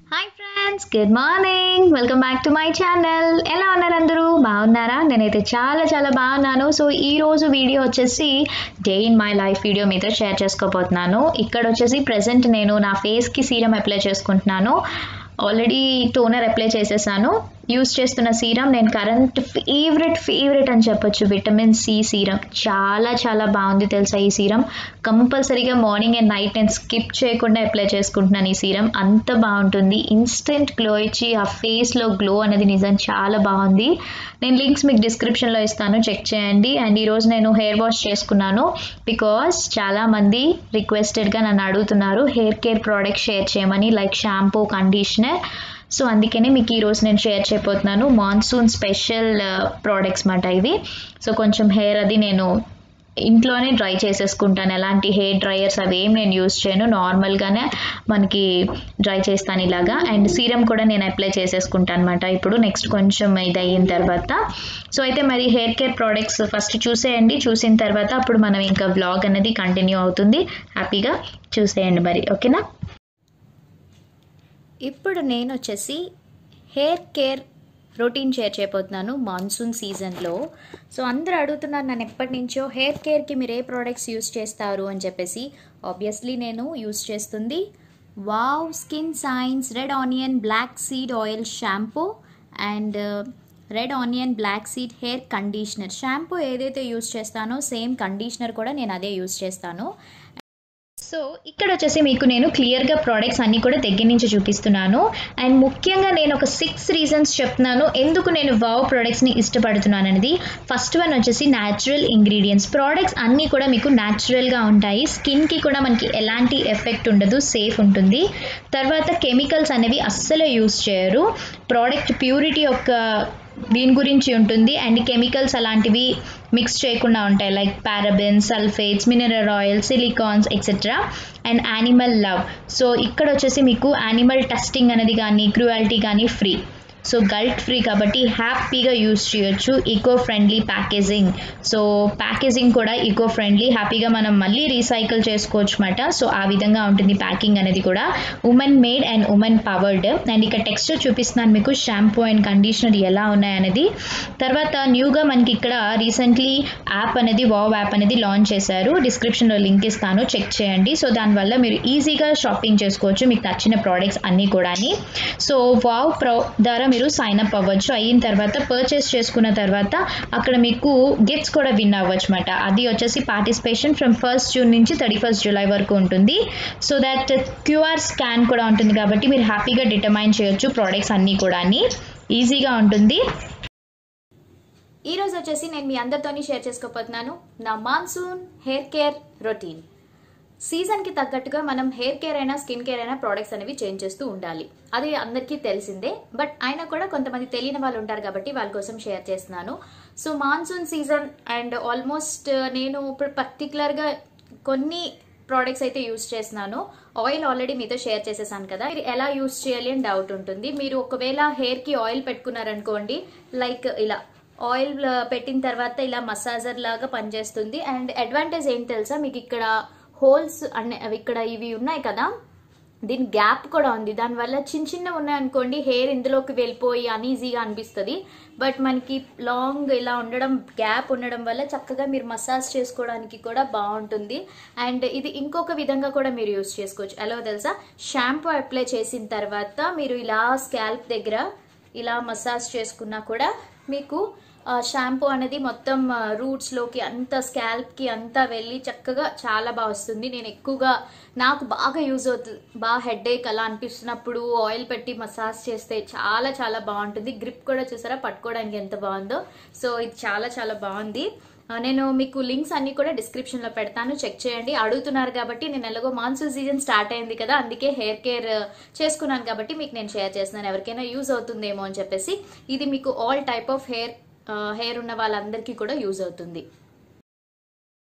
Hi friends good morning welcome back to my channel ఎలా ఉన్నారు అందరూ బాగున్నారా నేనైతే చాలా చాలా బాగున్నాను సో ఈ రోజు వీడియో వచ్చేసి day in my life video మీతో షేర్ చేసుకోబోతున్నాను ఇక్కడ వచ్చేసి ప్రజెంట్ నేను నా ఫేస్కి సీరం అప్లై చేసుకుంటున్నాను ఆల్రెడీ టోనర్ అప్లై చేసేసాను యూస్ చేస్తున్న సీరం నేను కరెంట్ ఫేవరెట్ ఫేవరెట్ అని చెప్పొచ్చు విటమిన్ సి సీరం చాలా చాలా బాగుంది తెలుసా ఈ సీరం కంపల్సరీగా మార్నింగ్ అండ్ నైట్ నేను స్కిప్ చేయకుండా అప్లై చేసుకుంటున్నాను ఈ సీరం అంత బాగుంటుంది ఇన్స్టెంట్ గ్లో ఇచ్చి ఆ ఫేస్లో గ్లో అనేది నిజం చాలా బాగుంది నేను లింక్స్ మీకు డిస్క్రిప్షన్లో ఇస్తాను చెక్ చేయండి అండ్ ఈరోజు నేను హెయిర్ వాష్ చేసుకున్నాను బికాస్ చాలామంది రిక్వెస్టెడ్గా నన్ను అడుగుతున్నారు హెయిర్ కేర్ ప్రోడక్ట్ షేర్ చేయమని లైక్ షాంపూ కండిషనర్ సో అందుకనే మీకు ఈరోజు నేను షేర్ చేయబోతున్నాను మాన్సూన్ స్పెషల్ ప్రోడక్ట్స్ మాట ఇవి సో కొంచెం హెయిర్ అది నేను ఇంట్లోనే డ్రై చేసేసుకుంటాను ఎలాంటి హెయిర్ డ్రైయర్స్ అవి ఏం నేను యూస్ చేయను నార్మల్గానే మనకి డ్రై చేస్తాను ఇలాగా అండ్ సీరం కూడా నేను అప్లై చేసేసుకుంటాను అనమాట ఇప్పుడు నెక్స్ట్ కొంచెం ఇది అయిన తర్వాత సో అయితే మరి హెయిర్ కేర్ ప్రోడక్ట్స్ ఫస్ట్ చూసేయండి చూసిన తర్వాత అప్పుడు మనం ఇంకా వ్లాగ్ అనేది కంటిన్యూ అవుతుంది హ్యాపీగా చూసేయండి మరి ఓకేనా ఇప్పుడు నేను వచ్చేసి హెయిర్ కేర్ రొటీన్ షేర్ చేయబోతున్నాను మాన్సూన్ సీజన్లో సో అందరూ అడుగుతున్నారు నన్ను ఎప్పటి నుంచో హెయిర్ కేర్కి మీరు ఏ ప్రోడక్ట్స్ యూస్ చేస్తారు అని చెప్పేసి ఆబ్వియస్లీ నేను యూస్ చేస్తుంది wow skin science red onion black seed oil shampoo and red onion black seed hair conditioner shampoo ఏదైతే యూస్ చేస్తానో సేమ్ కండిషనర్ కూడా నేను అదే యూస్ చేస్తాను సో ఇక్కడ వచ్చేసి మీకు నేను క్లియర్గా ప్రోడక్ట్స్ అన్నీ కూడా దగ్గర నుంచి చూపిస్తున్నాను అండ్ ముఖ్యంగా నేను ఒక సిక్స్ రీజన్స్ చెప్తున్నాను ఎందుకు నేను వావ్ ప్రోడక్ట్స్ని ఇష్టపడుతున్నాను అనేది ఫస్ట్ వన్ వచ్చేసి న్యాచురల్ ఇంగ్రీడియంట్స్ ప్రోడక్ట్స్ అన్నీ కూడా మీకు న్యాచురల్గా ఉంటాయి స్కిన్కి కూడా మనకి ఎలాంటి ఎఫెక్ట్ ఉండదు సేఫ్ ఉంటుంది తర్వాత కెమికల్స్ అనేవి అస్సలు యూస్ చేయరు ప్రోడక్ట్ ప్యూరిటీ యొక్క దీని గురించి ఉంటుంది అండ్ కెమికల్స్ అలాంటివి మిక్స్ చేయకుండా ఉంటాయి like paraben sulphates mineral oil silicones etcetera and animal love so ఇక్కడ వచ్చేసి మీకు యానిమల్ టెస్టింగ్ అనేది కానీ క్రూయాలిటీ కానీ ఫ్రీ సో గల్ట్ ఫ్రీ కాబట్టి హ్యాపీగా యూస్ చేయొచ్చు eco friendly packaging so packaging కూడా ఈకో ఫ్రెండ్లీ హ్యాపీగా మనం మళ్ళీ రీసైకిల్ చేసుకోవచ్చు అనమాట సో ఆ విధంగా ఉంటుంది ప్యాకింగ్ అనేది కూడా women made and women powered and ఇక్కడ టెక్స్చర్ చూపిస్తున్నాను మీకు షాంపూ అండ్ కండిషనర్ ఎలా ఉన్నాయనేది తర్వాత న్యూగా మనకి ఇక్కడ రీసెంట్లీ యాప్ అనేది వావ్ యాప్ అనేది లాంచ్ చేశారు డిస్క్రిప్షన్లో లింక్ ఇస్తాను చెక్ చేయండి సో దానివల్ల మీరు ఈజీగా షాపింగ్ చేసుకోవచ్చు మీకు నచ్చిన ప్రోడక్ట్స్ అన్నీ కూడా సో వావ్ ప్రో ద్వారా మీరు సైన్ అప్ అవ్వచ్చు అయిన తర్వాత పర్చేస్ చేసుకున్న తర్వాత అక్కడ మీకు గిఫ్ట్స్ కూడా విన్ అవ్వచ్చు అనమాట అది వచ్చేసి పార్టిసిపేషన్ ఫ్రమ్ ఫస్ట్ జూన్ నుంచి థర్టీ ఫస్ట్ జూలై వరకు ఉంటుంది సో దట్ క్యూఆర్ స్కాన్ కూడా ఉంటుంది కాబట్టి మీరు హ్యాపీగా డిటర్మైన్ చేయొచ్చు ప్రోడక్ట్స్ అన్నీ కూడా ఈజీగా ఉంటుంది ఈరోజు వచ్చేసి నేను మీ అందరితోని షేర్ చేసుకోబోతున్నాను నా మాన్సూన్ హెయిర్ కేర్ రొటీన్ సీజన్కి తగ్గట్టుగా మనం హెయిర్ కేర్ అయినా స్కిన్ కేర్ అయినా ప్రోడక్ట్స్ అనేవి చేంజ్ చేస్తూ ఉండాలి అది అందరికీ తెలిసిందే బట్ అయినా కూడా కొంతమంది తెలియని వాళ్ళు ఉంటారు కాబట్టి వాళ్ళ కోసం షేర్ చేస్తున్నాను so monsoon season and almost నేను ఇప్పుడు పర్టికులర్గా కొన్ని ప్రోడక్ట్స్ అయితే యూస్ చేస్తున్నాను ఆయిల్ ఆల్రెడీ మీతో షేర్ చేసేసాను కదా మీరు ఎలా యూస్ చేయాలి అని డౌట్ ఉంటుంది మీరు ఒకవేళ హెయిర్కి ఆయిల్ పెట్టుకున్నారనుకోండి లైక్ ఇలా ఆయిల్ పెట్టిన తర్వాత ఇలా మసాజర్ లాగా పనిచేస్తుంది అండ్ అడ్వాంటేజ్ ఏంటి తెలుసా మీకు ఇక్కడ హోల్స్ అనే ఇక్కడ ఇవి ఉన్నాయి కదా దీని గ్యాప్ కూడా ఉంది దానివల్ల చిన్న చిన్న ఉన్నాయనుకోండి హెయిర్ ఇందులోకి వెళ్ళిపోయి అనీజీగా అనిపిస్తుంది బట్ మనకి లాంగ్ ఇలా ఉండడం గ్యాప్ ఉండడం వల్ల చక్కగా మీరు మసాజ్ చేసుకోవడానికి కూడా బాగుంటుంది అండ్ ఇది ఇంకొక విధంగా కూడా మీరు యూస్ చేసుకోవచ్చు ఎలా తెలుసా షాంపూ అప్లై చేసిన తర్వాత మీరు ఇలా స్కాల్ప్ దగ్గర ఇలా మసాజ్ చేసుకున్నా కూడా మీకు షాంపూ అనేది మొత్తం రూట్స్లోకి అంత స్కాల్ప్కి అంతా వెళ్ళి చక్కగా చాలా బాగా వస్తుంది నేను ఎక్కువగా నాకు బాగా యూజ్ అవుతుంది బాగా హెడ్ అలా అనిపిస్తున్నప్పుడు ఆయిల్ పెట్టి మసాజ్ చేస్తే చాలా చాలా బాగుంటుంది గ్రిప్ కూడా చూసారా పట్టుకోవడానికి ఎంత బాగుందో సో ఇది చాలా చాలా బాగుంది నేను మీకు లింక్స్ అన్ని కూడా డిస్క్రిప్షన్ లో పెడతాను చెక్ చేయండి అడుగుతున్నారు కాబట్టి నేను ఎలాగో మాన్సూన్ సీజన్ స్టార్ట్ అయింది కదా అందుకే హెయిర్ కేర్ చేసుకున్నాను కాబట్టి మీకు నేను షేర్ చేస్తున్నాను ఎవరికైనా యూజ్ అవుతుందేమో అని చెప్పేసి ఇది మీకు all type of hair hair ఉన్న వాళ్ళందరికీ కూడా యూజ్ అవుతుంది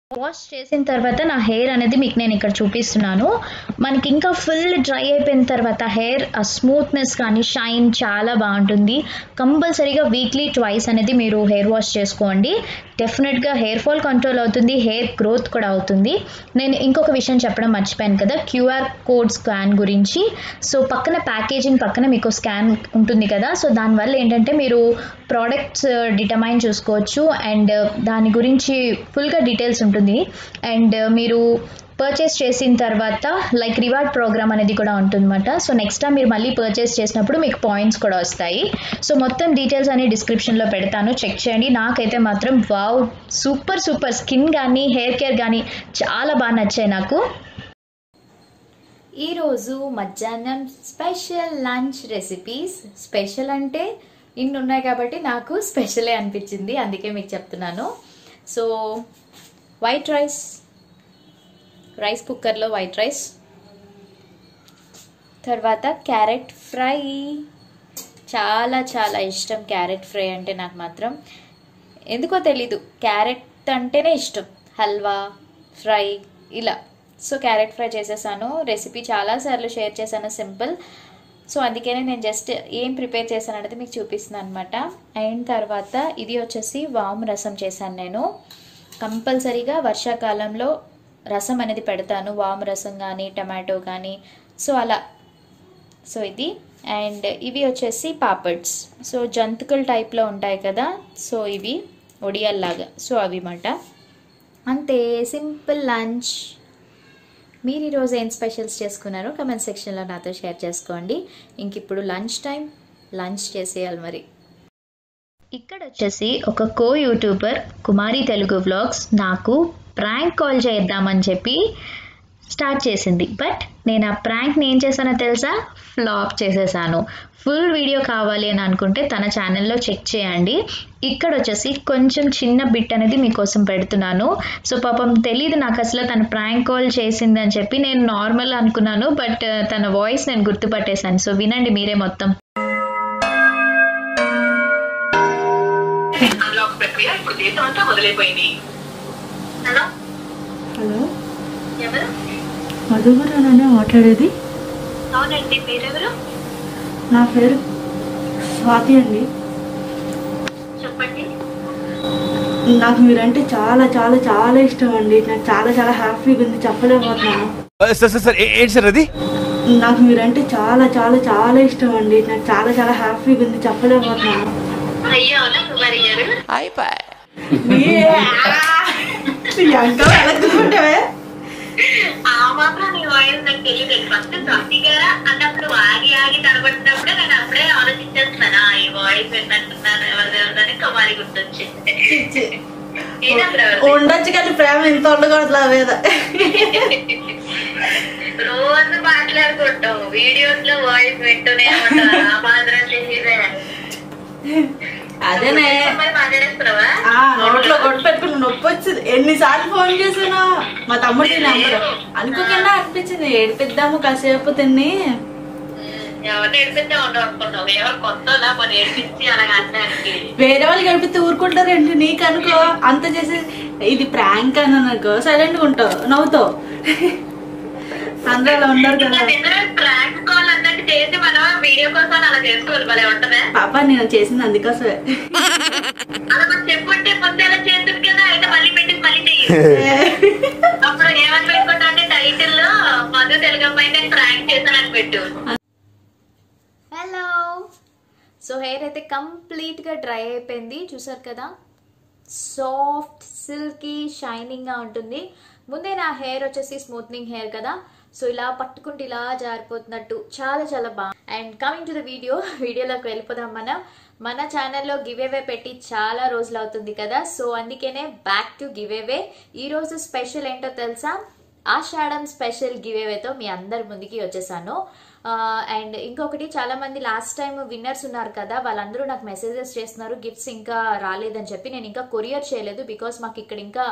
వాష్ చేసిన తర్వాత నా హెయిర్ అనేది మీకు నేను ఇక్కడ చూపిస్తున్నాను మనకి ఇంకా ఫుల్ డ్రై అయిపోయిన తర్వాత హెయిర్ ఆ స్మూత్నెస్ కానీ షైన్ చాలా బాగుంటుంది కంపల్సరీగా వీక్లీ ట్వైస్ అనేది మీరు హెయిర్ వాష్ చేసుకోండి డెఫినెట్గా హెయిర్ ఫాల్ కంట్రోల్ అవుతుంది హెయిర్ గ్రోత్ కూడా అవుతుంది నేను ఇంకొక విషయం చెప్పడం మర్చిపోయాను కదా క్యూఆర్ కోడ్ స్కాన్ గురించి సో పక్కన ప్యాకేజింగ్ పక్కన మీకు స్కాన్ ఉంటుంది కదా సో దానివల్ల ఏంటంటే మీరు ప్రోడక్ట్స్ డిటర్మైన్ చూసుకోవచ్చు అండ్ దాని గురించి ఫుల్గా డీటెయిల్స్ ఉంటుంది అండ్ మీరు పర్చేస్ చేసిన తర్వాత లైక్ రివార్డ్ ప్రోగ్రామ్ అనేది కూడా ఉంటుందన్నమాట సో నెక్స్ట్ టైం మీరు మళ్ళీ పర్చేస్ చేసినప్పుడు మీకు పాయింట్స్ కూడా వస్తాయి సో మొత్తం డీటెయిల్స్ అన్ని డిస్క్రిప్షన్లో పెడతాను చెక్ చేయండి నాకైతే మాత్రం వావ్ సూపర్ సూపర్ స్కిన్ కానీ హెయిర్ కేర్ కానీ చాలా బాగా నచ్చాయి నాకు ఈరోజు మధ్యాహ్నం స్పెషల్ లంచ్ రెసిపీస్ స్పెషల్ అంటే ఇన్ని ఉన్నాయి కాబట్టి నాకు స్పెషలే అనిపించింది అందుకే మీకు చెప్తున్నాను సో వైట్ రైస్ రైస్ కుక్కర్లో వైట్ రైస్ తర్వాత క్యారెట్ ఫ్రై చాలా చాలా ఇష్టం క్యారెట్ ఫ్రై అంటే నాకు మాత్రం ఎందుకో తెలీదు క్యారెట్ అంటేనే ఇష్టం హల్వా ఫ్రై ఇలా సో క్యారెట్ ఫ్రై చేసేసాను రెసిపీ చాలాసార్లు షేర్ చేశాను సింపుల్ సో అందుకనే నేను జస్ట్ ఏం ప్రిపేర్ చేశాను అనేది మీకు చూపిస్తున్నాను అనమాట అండ్ తర్వాత ఇది వచ్చేసి వాము రసం చేశాను నేను కంపల్సరీగా వర్షాకాలంలో రసం అనేది పెడతాను వాము రసం కానీ టమాటో కానీ సో అలా సో ఇది అండ్ ఇవి వచ్చేసి పాపడ్స్ సో జంతికల టైప్లో ఉంటాయి కదా సో ఇవి ఒడియాల్లాగా సో అవి మాట అంతే సింపుల్ లంచ్ మీరు ఈరోజు ఏం స్పెషల్స్ చేసుకున్నారో కమెంట్ సెక్షన్లో నాతో షేర్ చేసుకోండి ఇంక ఇప్పుడు లంచ్ టైం లంచ్ చేసేయాలి మరి ఇక్కడ వచ్చేసి ఒక co YouTuber Kumari Telugu vlogs నాకు ప్రాంక్ కాల్ చేద్దామని చెప్పి స్టార్ట్ చేసింది బట్ నేను ఆ ప్రాంక్ని ఏం చేశానో తెలుసా ఫ్లాప్ చేసేసాను ఫుల్ వీడియో కావాలి అని అనుకుంటే తన ఛానల్లో చెక్ చేయండి ఇక్కడ వచ్చేసి కొంచెం చిన్న బిట్ అనేది మీకోసం పెడుతున్నాను సో పాపం తెలియదు నాకు అసలు తను ప్రాంక్ కాల్ చేసింది అని చెప్పి నేను నార్మల్ అనుకున్నాను బట్ తన వాయిస్ నేను గుర్తుపట్టేశాను సో వినండి మీరే మొత్తం అన్లాక్ ప్రక్రియ ఇప్పుడు దేశం అంతా మొదలైపోయింది హలో హలో ఎవరు మధుగురానే మాట్లాడేది అవునండి మీరెవరు నా పేరు స్వాతి అండి చెప్పండి నాకు మీరంటే చాలా చాలా చాలా ఇష్టం అండి నాకు చాలా చాలా హ్యాపీగా ఉంది చెప్పలేకపోతున్నాను సార్ సార్ సార్ ఏ- ఏంటి సార్ అది నాకు మీరంటే చాలా చాలా చాలా ఇష్టం అండి నాకు చాలా చాలా హ్యాపీగా ఉంది చెప్పలేకపోతున్నాను అయ్యో అవునా కుమారి గారు ఇంకా వెలక్కుంటావే ఆ మాత్రం నీ వాయిస్ నాకు తెలియదు ఫస్ట్ స్వాతి గారా అన్నప్పుడు ఆగి ఆగి కనబడినప్పుడే నేను అప్పుడే ఆలోచించేస్తున్నాను ఆ, ఈ వాయిస్ విన్నట్టున్నాను ఎవరిదని కుమారి గుర్తొచ్చింది ఏ నెంబర్ ఎవరిది? ఉండొచ్చు కానీ ప్రేమ ఇంత ఉండకూడదు నా మీద రోజు మాట్లాడుకుంటావు వీడియోస్ లో వాయిస్ వింటూనే ఉంటావు ఆ మాత్రం తెలియదే అదేనే మరి మాట్లాడేస్తున్నావా ఆ నోట్లో కొట్టు పెట్టుకుని నొప్పి వచ్చింది ఎన్నిసార్లు ఫోన్ చేసాను మా తమ్ముడి నెంబర్ అనుకోకుండా అనిపించింది ఏడిపిద్దాము కాసేపు తిని ఎవరు నేర్పిస్తే ఉండవు అనుకుంటావు ఎవరు కొత్త మరి నేర్పించి అలాగ అనడానికి వేరే వాళ్ళు గడిపితే ఊరుకుంటారండి నీకు అనుకో అంత చేసి ఇది ప్రాంక్ అని అనుకో సైలెంట్ గా ఉంటావు నవ్వుతావు అందరూ అలా ఉండరు కదా ప్రాంక్ కాల్ అన్నట్టు చేసి మనం వీడియో కోసం అలా చేసుకోవాలి భలే ఉంటదా పాప నేను చేసింది అందుకోసమే అలా మనం చెప్పుంటే ముందు ఎలా చేస్తుంది కదా అయితే మళ్ళీ పెట్టి మళ్ళీ చెయ్యి అప్పుడు ఏమని పెట్టుకుంటా అంటే టైటిల్ లో మధు తెలుగు అమ్మాయి నేను ప్రాంక్ చేశానని పెట్టు హలో సో హెయిర్ అయితే కంప్లీట్గా డ్రై అయిపోయింది చూసారు కదా సాఫ్ట్ సిల్కీ షైనింగ్గా ఉంటుంది ముందే నా హెయిర్ వచ్చేసి స్మూత్నింగ్ హెయిర్ కదా సో ఇలా పట్టుకుంటే ఇలా జారిపోతున్నట్టు చాలా చాలా బాగా and coming to the video వీడియోలోకి వెళ్ళిపోదాం మనం మన ఛానల్లో గివ్ అవే పెట్టి చాలా రోజులు అవుతుంది కదా సో అందుకనే బ్యాక్ టు గివ్ అవే ఈరోజు స్పెషల్ ఏంటో తెలుసా ఆషాఢం స్పెషల్ గివ్ అవేతో మీ అందరి ముందుకి వచ్చేసాను అండ్ ఇంకొకటి చాలా మంది లాస్ట్ టైం విన్నర్స్ ఉన్నారు కదా వాళ్ళందరూ నాకు మెసేజెస్ చేస్తున్నారు గిఫ్ట్స్ ఇంకా రాలేదని చెప్పి నేను ఇంకా కొరియర్ చేయలేదు బికాస్ మాకు ఇక్కడ ఇంకా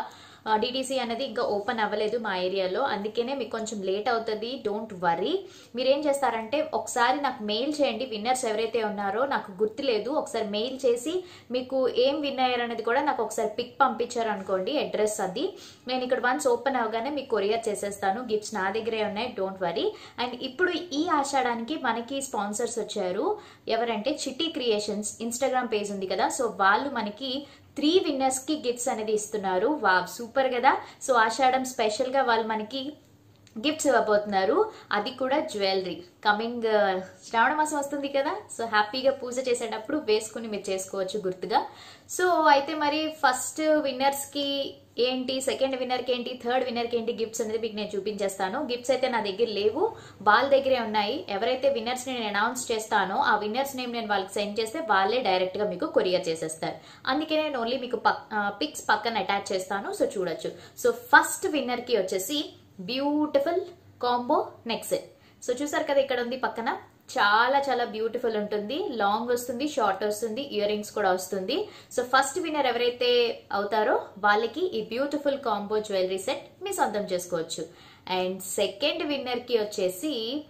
డిటీసీ అనేది ఇంకా ఓపెన్ అవ్వలేదు మా ఏరియాలో అందుకనే మీకు కొంచెం లేట్ అవుతుంది డోంట్ వరీ మీరేం చేస్తారంటే ఒకసారి నాకు మెయిల్ చేయండి విన్నర్స్ ఎవరైతే ఉన్నారో నాకు గుర్తులేదు ఒకసారి మెయిల్ చేసి మీకు ఏం విన్ అయ్యారనేది కూడా నాకు ఒకసారి పిక్ పంపించారు అనుకోండి అడ్రస్ అది నేను ఇక్కడ వన్స్ ఓపెన్ అవగానే మీకు కొరియర్ చేసేస్తాను గిఫ్ట్స్ నా దగ్గరే ఉన్నాయి డోంట్ వరీ అండ్ ఇప్పుడు ఈ ఆషాఢానికి మనకి స్పాన్సర్స్ వచ్చారు ఎవరంటే చిట్టి క్రియేషన్స్ ఇన్స్టాగ్రామ్ పేజ్ ఉంది కదా సో వాళ్ళు మనకి త్రీ విన్నర్స్ కి గిఫ్ట్స్ అనేది ఇస్తున్నారు వా సూపర్ కదా సో ఆషాఢం స్పెషల్ గా వాళ్ళు మనకి గిఫ్ట్స్ ఇవ్వబోతున్నారు అది కూడా జ్యువెలరీ కమింగ్ శ్రావణ మాసం వస్తుంది కదా సో హ్యాపీగా పూజ చేసేటప్పుడు వేసుకుని మీరు చేసుకోవచ్చు గుర్తుగా సో అయితే మరి ఫస్ట్ విన్నర్స్ కి ఏంటి సెకండ్ విన్నర్ కి ఏంటి థర్డ్ విన్నర్ కి ఏంటి గిఫ్ట్స్ అనేది మీకు నేను చూపించేస్తాను గిఫ్ట్స్ అయితే నా దగ్గర లేవు వాళ్ళ దగ్గరే ఉన్నాయి ఎవరైతే విన్నర్స్ ని నేను అనౌన్స్ చేస్తానో ఆ విన్నర్స్ నేమ్ నేను వాళ్ళకి సెండ్ చేస్తే వాళ్ళే డైరెక్ట్ గా మీకు కొరియర్ చేసేస్తారు అందుకే నేను ఓన్లీ మీకు పిక్స్ పక్కన అటాచ్ చేస్తాను సో చూడొచ్చు సో ఫస్ట్ విన్నర్ కి వచ్చేసి beautiful combo neck set so చూసారు కదా ఇక్కడ ఉంది పక్కన చాలా చాలా బ్యూటిఫుల్ ఉంటుంది లాంగ్ వస్తుంది షార్ట్ వస్తుంది ఇయర్ రింగ్స్ కూడా వస్తుంది సో ఫస్ట్ విన్నర్ ఎవరైతే అవుతారో వాళ్ళకి ఈ బ్యూటిఫుల్ కాంబో జ్యువెలరీ సెట్ మీ సొంతం చేసుకోవచ్చు అండ్ సెకండ్ విన్నర్ కి వచ్చేసి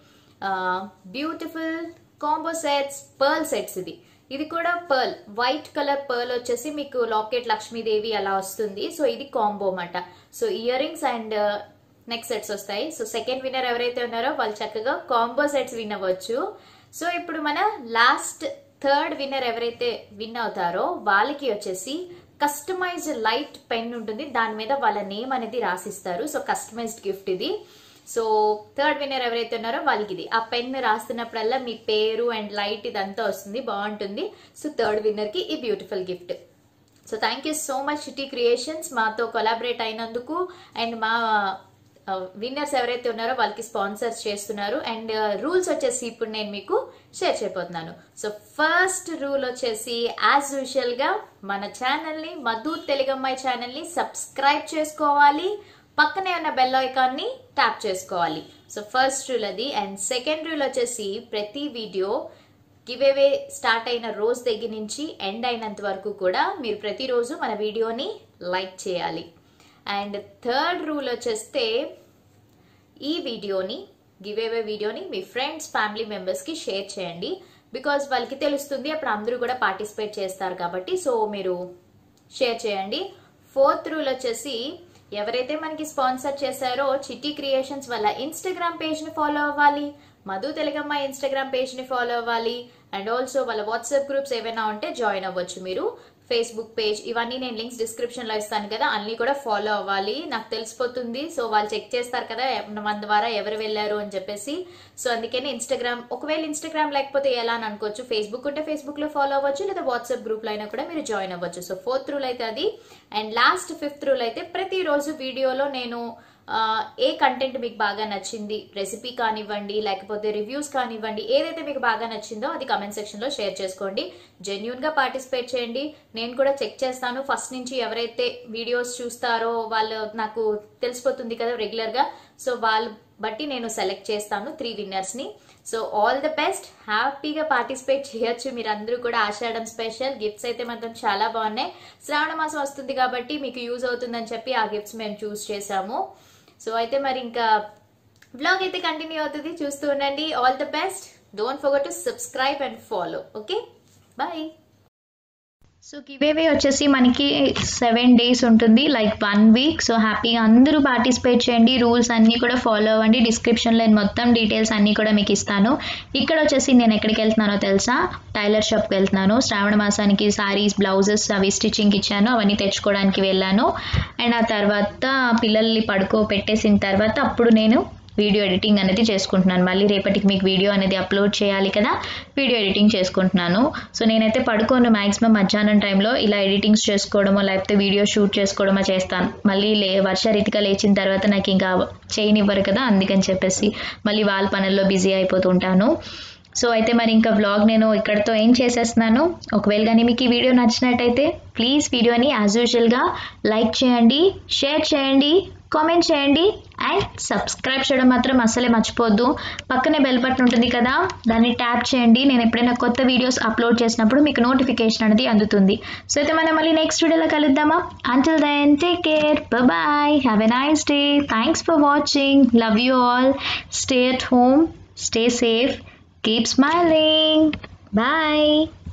beautiful combo sets pearl sets ఇది ఇది కూడా పర్ల్ వైట్ కలర్ పర్ల్ వచ్చేసి మీకు లాకెట్ లక్ష్మీదేవి అలా వస్తుంది సో ఇది కాంబో అన్నమాట so ear rings and neck sets వస్తాయి సో సెకండ్ విన్నర్ ఎవరైతే ఉన్నారో వాళ్ళు చక్కగా కాంబో సెట్స్ విన్ అవ్వచ్చు సో ఇప్పుడు మన లాస్ట్ థర్డ్ విన్నర్ ఎవరైతే విన్ అవుతారో వాళ్ళకి వచ్చేసి కస్టమైజ్డ్ లైట్ పెన్ ఉంటుంది దాని మీద వాళ్ళ నేమ్ అనేది రాసిస్తారు సో కస్టమైజ్డ్ గిఫ్ట్ ఇది సో థర్డ్ విన్నర్ ఎవరైతే ఉన్నారో వాళ్ళకి ఇది ఆ పెన్ రాస్తున్నప్పుడల్లా మీ పేరు అండ్ లైట్ ఇదంతా వస్తుంది బాగుంటుంది సో థర్డ్ విన్నర్ కి ఈ beautiful gift so thank you so much city creations మాతో కొలాబరేట్ అయినందుకు అండ్ మా విన్నర్స్ ఎవరైతే ఉన్నారో వాళ్ళకి స్పాన్సర్స్ చేస్తున్నారు అండ్ రూల్స్ వచ్చేసి ఇప్పుడు నేను మీకు షేర్ చేయబోతున్నాను సో ఫస్ట్ రూల్ వచ్చేసి యాజ్ యూజువల్ గా మన ఛానల్ ని మధు తెలుగమ్మాయి ఛానల్ ని సబ్స్క్రైబ్ చేసుకోవాలి పక్కనే ఉన్న బెల్ ఐకాన్ ని ట్యాప్ చేసుకోవాలి సో ఫస్ట్ రూల్ అది అండ్ సెకండ్ రూల్ వచ్చేసి ప్రతి వీడియో గివేవే స్టార్ట్ అయిన రోజు దగ్గర నుంచి ఎండ్ అయినంత వరకు కూడా మీరు ప్రతిరోజు మన వీడియోని లైక్ చేయాలి అండ్ థర్డ్ రూల్ వచ్చేస్తే ఈ వీడియోని గివేవే వీడియోని మీ ఫ్రెండ్స్ ఫ్యామిలీ మెంబర్స్కి షేర్ చేయండి బికాజ్ వాళ్ళకి తెలుస్తుంది అప్పుడు అందరూ కూడా పార్టిసిపేట్ చేస్తారు కాబట్టి సో మీరు షేర్ చేయండి ఫోర్త్ రూల్ వచ్చేసి ఎవరైతే మనకి స్పాన్సర్ చేశారో చిట్టి క్రియేషన్స్ వాళ్ళ ఇన్స్టాగ్రామ్ పేజ్ ని ఫాలో అవ్వాలి మధు తెలుగమ్మ ఇన్స్టాగ్రామ్ పేజ్ ని ఫాలో అవ్వాలి అండ్ ఆల్సో వాళ్ళ వాట్సాప్ గ్రూప్స్ ఏవైనా ఉంటే జాయిన్ అవ్వచ్చు మీరు ఫేస్బుక్ పేజ్ ఇవన్నీ నేను లింక్స్ డిస్క్రిప్షన్ లో ఇస్తాను కదా అన్ని కూడా ఫాలో అవ్వాలి నాకు తెలిసిపోతుంది సో వాళ్ళు చెక్ చేస్తారు కదా మన ద్వారా ఎవరు వెళ్ళారు అని చెప్పేసి సో అందుకని ఇన్స్టాగ్రామ్ ఒకవేళ ఇన్స్టాగ్రామ్ లేకపోతే ఎలా అని అనుకోవచ్చు ఫేస్బుక్ ఉంటే ఫేస్బుక్ లో ఫాలో అవ్వచ్చు లేదా వాట్సాప్ గ్రూప్ లో అయినా కూడా మీరు జాయిన్ అవ్వచ్చు సో ఫోర్త్ రూల్ అయితే అది అండ్ లాస్ట్ ఫిఫ్త్ రూల్ అయితే ప్రతిరోజు వీడియోలో నేను ఆ, ఏ కంటెంట్ మీకు బాగా నచ్చింది రెసిపీ కానివ్వండి లేకపోతే రివ్యూస్ కానివ్వండి ఏదైతే మీకు బాగా నచ్చిందో అది కమెంట్ సెక్షన్ లో షేర్ చేసుకోండి జెన్యున్ గా పార్టిసిపేట్ చేయండి నేను కూడా చెక్ చేస్తాను ఫస్ట్ నుంచి ఎవరైతే వీడియోస్ చూస్తారో వాళ్ళు నాకు తెలిసిపోతుంది కదా రెగ్యులర్ గా సో వాళ్ళు బట్టి నేను సెలెక్ట్ చేస్తాను త్రీ విన్నర్స్ ని సో ఆల్ ద బెస్ట్ హ్యాపీగా పార్టిసిపేట్ చేయొచ్చు మీరు అందరూ కూడా ఆషాఢం స్పెషల్ గిఫ్ట్స్ అయితే మాత్రం చాలా బాగున్నాయి శ్రావణ మాసం వస్తుంది కాబట్టి మీకు యూజ్ అవుతుందని చెప్పి ఆ గిఫ్ట్స్ మేము చూస్ చేసాము సో అయితే మరి ఇంకా బ్లాగ్ అయితే కంటిన్యూ అవుతుంది చూస్తూ ఉండండి all the best don't forget to subscribe and follow okay bye so giveaway వచ్చేసి మనకి సెవెన్ డేస్ ఉంటుంది లైక్ వన్ వీక్ సో హ్యాపీగా అందరూ పార్టిసిపేట్ చేయండి రూల్స్ అన్నీ కూడా ఫాలో అవ్వండి డిస్క్రిప్షన్లో నేను మొత్తం డీటెయిల్స్ అన్నీ కూడా మీకు ఇస్తాను ఇక్కడ వచ్చేసి నేను ఎక్కడికి వెళ్తున్నానో తెలుసా టైలర్ షాప్కి వెళ్తున్నాను శ్రావణ మాసానికి సారీస్ బ్లౌజెస్ అవి స్టిచ్చింగ్కి ఇచ్చాను అవన్నీ తెచ్చుకోవడానికి వెళ్ళాను అండ్ ఆ తర్వాత పిల్లల్ని పడుకో పెట్టేసిన తర్వాత అప్పుడు నేను వీడియో ఎడిటింగ్ అనేది చేసుకుంటున్నాను మళ్ళీ రేపటికి మీకు వీడియో అనేది అప్లోడ్ చేయాలి కదా వీడియో ఎడిటింగ్ చేసుకుంటున్నాను సో నేనైతే పడుకోను మ్యాక్సిమం మధ్యాహ్నం టైంలో ఇలా ఎడిటింగ్స్ చేసుకోవడమో లేకపోతే వీడియో షూట్ చేసుకోవడమో చేస్తాను మళ్ళీ లే వర్షరీతిగా లేచిన తర్వాత నాకు ఇంకా చేయనివ్వరు కదా అందుకని చెప్పేసి మళ్ళీ వాళ్ళ పనుల్లో బిజీ అయిపోతూ ఉంటాను సో అయితే మరి ఇంకా వ్లాగ్ నేను ఇక్కడతో ఏం చేసేస్తున్నాను ఒకవేళ కానీ మీకు ఈ వీడియో నచ్చినట్టయితే ప్లీజ్ వీడియోని యాజ్ యూజువల్గా లైక్ చేయండి షేర్ చేయండి కామెంట్ చేయండి అండ్ సబ్స్క్రైబ్ చేయడం మాత్రం అస్సలే మర్చిపోవద్దు పక్కనే బెల్ బటన్ ఉంటుంది కదా దాన్ని ట్యాప్ చేయండి నేను ఎప్పుడైనా కొత్త వీడియోస్ అప్లోడ్ చేసినప్పుడు మీకు నోటిఫికేషన్ అనేది అందుతుంది సో అయితే మనం మళ్ళీ నెక్స్ట్ వీడియోలో కలుద్దామా until then take care bye have a nice day thanks for watching love you all stay at home stay safe keep smiling bye